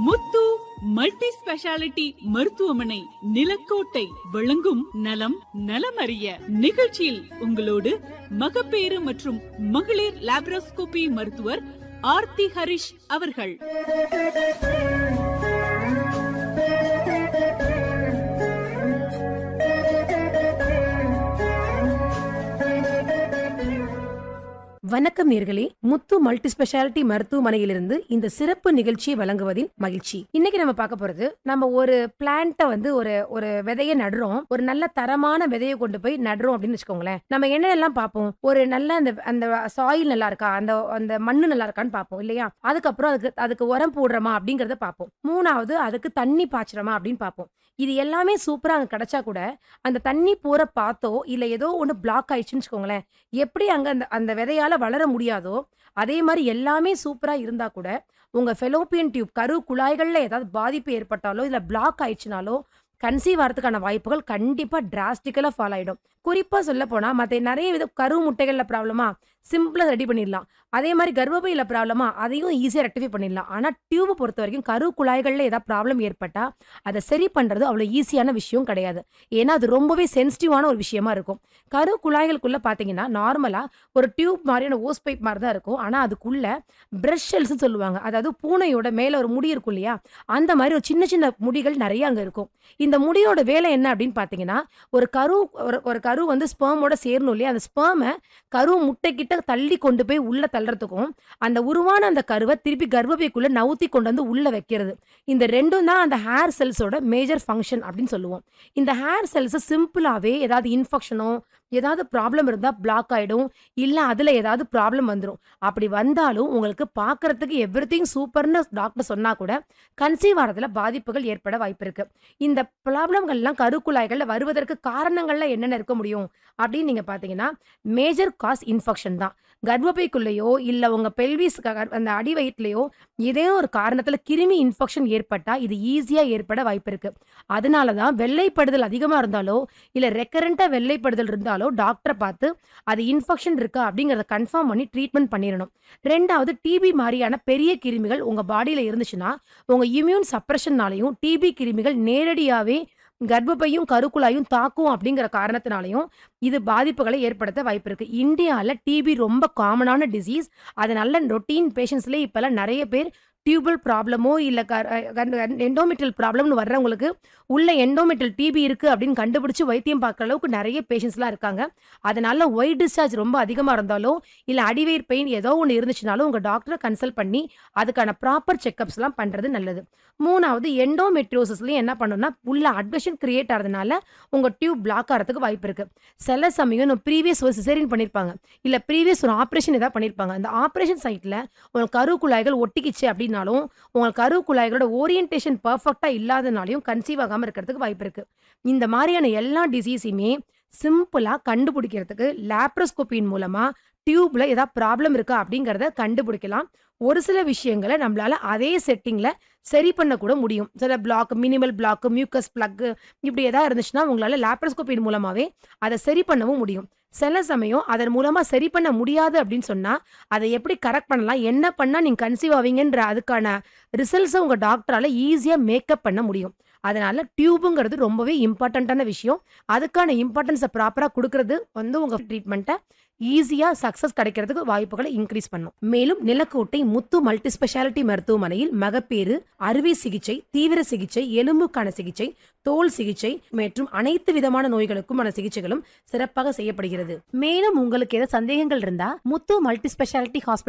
முத்து multi speciality மருத்துவமனை நிலக்கோட்டை வழங்கும் நலம் நலமறிய நிகழ்ச்சியில் உங்களோடு மகப்பேறு மற்றும் மகளிர் லாப்ரோஸ்கோபி மருத்துவர் ஆர்த்தி ஹரிஷ் அவர்கள் வணக்கம் நேர்களே முத்து மல்டி ஸ்பெஷாலிட்டி மருத்துவமனையிலிருந்து இந்த சிறப்பு நிகழ்ச்சியை வழங்குவதின் மகிழ்ச்சி இன்னைக்கு நம்ம பார்க்க போறது நம்ம ஒரு பிளான்ட்டை வந்து ஒரு ஒரு விதையை நடுறோம் ஒரு நல்ல தரமான விதையை கொண்டு போய் நடுறோம் அப்படின்னு வச்சுக்கோங்களேன் நம்ம என்னெல்லாம் பார்ப்போம் ஒரு நல்ல அந்த அந்த சாயில் நல்லா இருக்கா அந்த அந்த மண்ணு நல்லா இருக்கான்னு பார்ப்போம் இல்லையா அதுக்கப்புறம் அதுக்கு அதுக்கு உரம் போடுறோமா அப்படிங்கறத பார்ப்போம் மூணாவது அதுக்கு தண்ணி பாய்ச்சுறோமா அப்படின்னு பார்ப்போம் இது எல்லாமே சூப்பரா அங்க கிடைச்சா கூட அந்த தண்ணி போற பார்த்தோ இல்ல ஏதோ ஒண்ணு பிளாக் ஆயிடுச்சுன்னு வச்சுக்கோங்களேன் எப்படி அங்க அந்த அந்த விதையால வளர முடியாதோ அதே மாதிரி எல்லாமே சூப்பரா இருந்தா கூட உங்க ஃபெலோப்பியன் டியூப் கரு குழாய்கள்ல ஏதாவது பாதிப்பு ஏற்பட்டாலோ இல்ல பிளாக் ஆயிடுச்சுனாலோ கன்சீவ் ஆகிறதுக்கான வாய்ப்புகள் கண்டிப்பா டிராஸ்டிக்கலா ஃபால் ஆயிடும் குறிப்பா சொல்ல போனா மத்த நிறைய வித கரு முட்டைகள்ல ப்ராப்ளமா சிம்பிளா ரெடி பண்ணிடலாம் அதே மாதிரி கர்ப்பப்பையில ப்ராப்ளமா அதையும் ஈஸியா ரெக்டிஃபை பண்ணிடலாம் ஆனா டியூபை பொறுத்த வரைக்கும் கரு குழாய்கள்ல ஏதாவது ப்ராப்ளம் ஏற்பட்டா அதை சரி பண்றது அவ்வளவு ஈஸியான விஷயம் கிடையாது ஏன்னா அது ரொம்பவே சென்சிட்டிவான ஒரு விஷயமா இருக்கும் கரு குழாய்களுக்குள்ள பாத்தீங்கன்னா நார்மலா ஒரு டியூப் மாதிரியான ஓஸ் பைப் மாதிரி தான் இருக்கும் ஆனா அதுக்குள்ள பிரஷ் ஷெல்ஸ் சொல்லுவாங்க அதாவது பூனையோட மேல ஒரு முடி இருக்கும் இல்லையா அந்த மாதிரி ஒரு சின்ன சின்ன முடிகள் நிறைய அங்க இருக்கும் இந்த முடியோட வேலை என்ன அப்படின்னு பாத்தீங்கன்னா ஒரு கரு ஒரு ஒரு கரு வந்து ஸ்பேமோட சேரணும் இல்லையா அந்த ஸ்பேமை கரு முட்டை கிட்ட தள்ளி கொண்டு போய் உள்ள தள்ளுறதுக்கும் அந்த உருவான அந்த கருவை திருப்பி கர்ப்பப்பைக்குள்ள நவுத்தி கொண்டு வந்து உள்ள வைக்கிறது இந்த ரெண்டும் தான் அந்த ஹேர் செல்ஸோட மேஜர் ஃபங்க்ஷன் அப்படின்னு சொல்லுவோம் இந்த ஹேர் செல்ஸ் சிம்பிளாவே ஏதாவது இன்ஃபெக்ஷனோ ஏதாவது ப்ராப்ளம் இருந்தால் பிளாக் ஆகிடும் இல்லை அதில் ஏதாவது ப்ராப்ளம் வந்துடும் அப்படி வந்தாலும் உங்களுக்கு பார்க்கறதுக்கு எவ்ரி திங் சூப்பர்னு டாக்டர் சொன்னால் கூட கன்சீவ் ஆகிறதுல பாதிப்புகள் ஏற்பட வாய்ப்பு இருக்கு இந்த ப்ராப்ளம்கள்லாம் கருக்குழாய்களில் வருவதற்கு காரணங்கள்ல என்னென்ன இருக்க முடியும் அப்படின்னு நீங்கள் பார்த்தீங்கன்னா மேஜர் காஸ் இன்ஃபெக்ஷன் தான் கர்ப்பப்பைக்குள்ளேயோ இல்லை உங்கள் பெல்விஸ் அந்த அடி வயிற்றுலையோ ஏதோ ஒரு காரணத்தில் கிருமி இன்ஃபெக்ஷன் ஏற்பட்டால் இது ஈஸியாக ஏற்பட வாய்ப்பு இருக்கு அதனால தான் வெள்ளைப்படுதல் அதிகமாக இருந்தாலோ இல்லை ரெக்கரண்ட்டாக வெள்ளைப்படுதல் இருந்தாலோ டாக்டரை பார்த்து அது இன்ஃபெக்ஷன் இருக்கா அப்படிங்கிறத கன்ஃபார்ம் பண்ணி ட்ரீட்மெண்ட் பண்ணிடணும் ரெண்டாவது டிபி மாதிரியான பெரிய கிருமிகள் உங்கள் பாடியில் இருந்துச்சுன்னா உங்கள் இம்யூன் சப்ரஷன்னாலையும் டிபி கிருமிகள் நேரடியாகவே கர்ப்பப்பையும் கருக்குழாயும் தாக்கும் அப்படிங்கிற காரணத்தினாலையும் இது பாதிப்புகளை ஏற்படுத்த வாய்ப்பு இருக்கு இந்தியாவில் டிபி ரொம்ப காமனான டிசீஸ் அதனால ரொட்டீன் பேஷண்ட்ஸ்லேயே இப்போல்லாம் நிறைய பேர் டியூபல் ப்ராப்ளமோ இல்லை எண்டோமெட்ரியல் ப்ராப்ளம்னு வர்றவங்களுக்கு உள்ள எண்டோமெட்ரியல் டிபி இருக்கு அப்படின்னு கண்டுபிடிச்சு வைத்தியம் பார்க்குற அளவுக்கு நிறைய பேஷண்ட்ஸ்லாம் இருக்காங்க அதனால ஒயிட் டிஸ்சார்ஜ் ரொம்ப அதிகமாக இருந்தாலோ இல்லை அடிவயிர் பெயின் ஏதோ ஒன்று இருந்துச்சுனாலும் உங்கள் டாக்டரை கன்சல்ட் பண்ணி அதுக்கான ப்ராப்பர் செக்கப்ஸ்லாம் பண்ணுறது நல்லது மூணாவது எண்டோமெட்ரியோசிஸ்லையும் என்ன பண்ணணும்னா உள்ள அட்மிஷன் கிரியேட் ஆகிறதுனால உங்கள் டியூப் பிளாக் ஆகிறதுக்கு வாய்ப்பு இருக்கு சில சமயம் நம்ம ப்ரீவியஸ் ஒரு சிசேரியன் பண்ணியிருப்பாங்க இல்லை ப்ரீவியஸ் ஒரு ஆப்ரேஷன் ஏதாவது பண்ணியிருப்பாங்க அந்த ஆப்ரேஷன் சைட்டில் உங்களுக்கு கரு குழாய்கள் ஒட்டிக்கிச்சு அப்படின்னாலும் உங்களுக்கு கரு குழாய்களோட ஓரியன்டேஷன் பர்ஃபெக்டாக இல்லாதனாலையும் கன்சீவ் ஆகாமல் இருக்கிறதுக்கு வாய்ப்பு இருக்கு இந்த மாதிரியான எல்லா டிசீஸையுமே சிம்பிளாக கண்டுபிடிக்கிறதுக்கு லேப்ரோஸ்கோப்பியின் மூலமாக டியூப்ல ஏதாவது ப்ராப்ளம் இருக்கா அப்படிங்கிறத கண்டுபிடிக்கலாம் ஒரு சில விஷயங்களை நம்மளால அதே செட்டிங்ல சரி பண்ண கூட முடியும் சில block minimal block mucus plug இப்படி ஏதாவது இருந்துச்சுன்னா உங்களால லேப்ரோஸ்கோப்பின் மூலமாவே அதை சரி பண்ணவும் முடியும் சில சமயம் அதன் மூலமா சரி பண்ண முடியாது அப்படின்னு சொன்னா அதை எப்படி கரெக்ட் பண்ணலாம் என்ன பண்ணா நீங்க கன்சீவ் ஆவீங்கன்ற அதுக்கான ரிசல்ட்ஸை உங்க டாக்டரால ஈஸியா மேக்கப் பண்ண முடியும் அதனால டியூபுங்கிறது ரொம்பவே இம்பார்ட்டண்ட்டான விஷயம் அதுக்கான இம்பார்ட்டன்ஸை ப்ராப்பராக கொடுக்கறது வந்து உங்க ட்ரீட்மெண்ட்டை ஈஸியா சக்சஸ் கிடைக்கிறதுக்கு வாய்ப்புகளை இன்க்ரீஸ் பண்ணும் மேலும் நிலக்கோட்டை முத்து மல்டி ஸ்பெஷாலிட்டி மருத்துவமனையில் மகப்பேறு அறுவை சிகிச்சை தீவிர சிகிச்சை எலும்புக்கான சிகிச்சை தோல் சிகிச்சை மற்றும் அனைத்து விதமான நோய்களுக்குமான சிகிச்சைகளும் சிறப்பாக செய்யப்படுகிறது மேலும் உங்களுக்கு ஏதாவது சந்தேகங்கள் இருந்தா முத்து மல்டி ஸ்பெஷாலிட்டி ஹாஸ்பிட்டல்